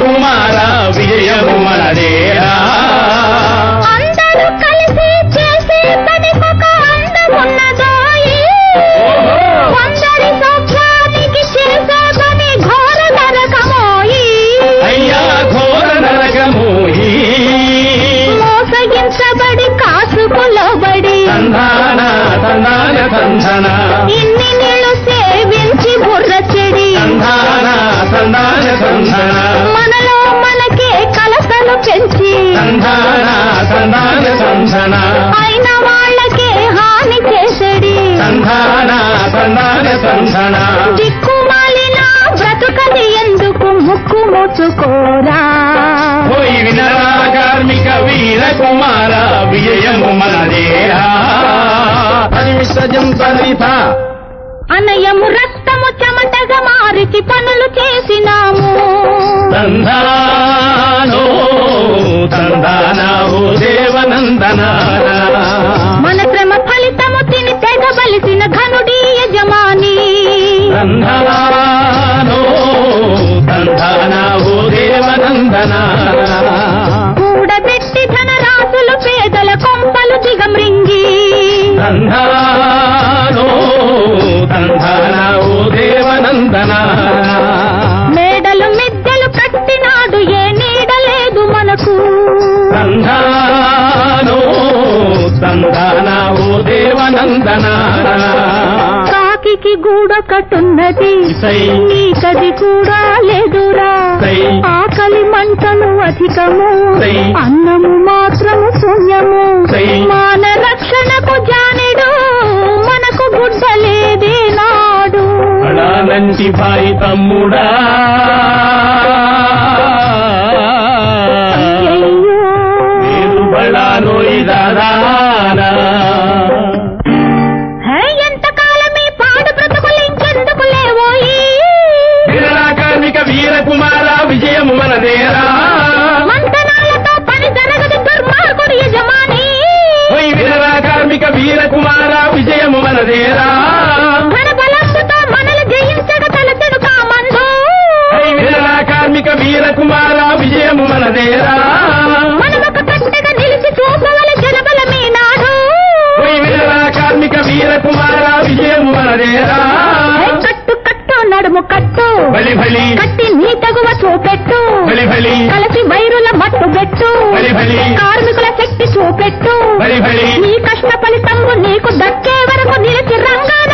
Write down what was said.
కుమార విజయము మనదేరా అందరూ కలిసి చేసే పనికొక అందమున్నదోయి అందరి సౌఖ్యానికి చేసే పని ఘోర నరకమోయి అయ్యా ఘోర నరకమోహి మోసగించబడి కాసుకు లోబడి తందాన తందాన తందన ఇన్ని నీళ్లు సేవించి బుర్ర చెడి తందాన తందాన తందన మనలో మనకే కలతలు పెంచి తందాన తందాన తందన అయిన వాళ్ళకే హాని చేసడి తందాన తందాన తందన దిక్కుమాలిన బ్రతుకది ఎందుకు ముక్కు ముచ్చుకోరా పోయి వినరా కార్మిక వీర కుమార విజయము మనదేరా అది విసర్జం సరిత అనయము రక్తము చెమటగా మారిచి పనులు చేసినాము తందానో తందాన ఓ దేవనందన మన శ్రమ ఫలితము తిని తెగ బలిసిన ఘనుడి యజమాని తందానో తందాన ఓ దేవనందన కూడబెట్టి ధనరాశులు పేదల కొంపలు దిగమృంగి తందానో తందాన ఓ దేవనందన మేడలు మిద్దెలు కట్టినాడు ఏ నీడ లేదు మనకు తందానో తందాన ఓ దేవనందన కాకికి గూడ కట్టున్నది సై నీకది కూడా లేదురా సై ఆకలి మంటలు అధికము సై. అన్నము మాత్రము శూన్యము సై. మాన రక్షణకు జానెడు మనకు గుడ్డ లేదే నాడు అడానంటి బాయి తమ్ముడా అయ్యయ్యో. నేను బళానోయి దాదానా హే, ఎంతకాలం ఈ పాడు బ్రతుకులు ఇంకెందుకు లేవోయి వీరలా కార్మిక వీర కుమార విజయము మనదేరా మంతనాలతో పని జరగదు దుర్మార్గుడు యజమాని ఓయ్ వీరలా కార్మిక వీర కుమార విజయము మనదేరా మన బలంతో మనల్ని జయించక తలచెడు కామందు ఓయ్ వీరలా కార్మిక వీర కుమార విజయము మనదేరా మనం ఒక కట్టగా నిలిచి చూపవల జనబలమే నాడు ఓయ్ వీరలా కార్మిక వీర కుమార విజయము మనదేరా హే, కట్టు కట్టు నడుము కట్టు బలి బలి కట్టి నీ తగువ చూపెట్టు బలి బలి కలిసి వైరుల మట్టు పెట్టు బలి బలి కార్మికుల శక్తి చూపెట్టు బలి బలి నీ కష్ట ఫలితంబు నీకు దక్కే వరకు నిలిచి రంగాన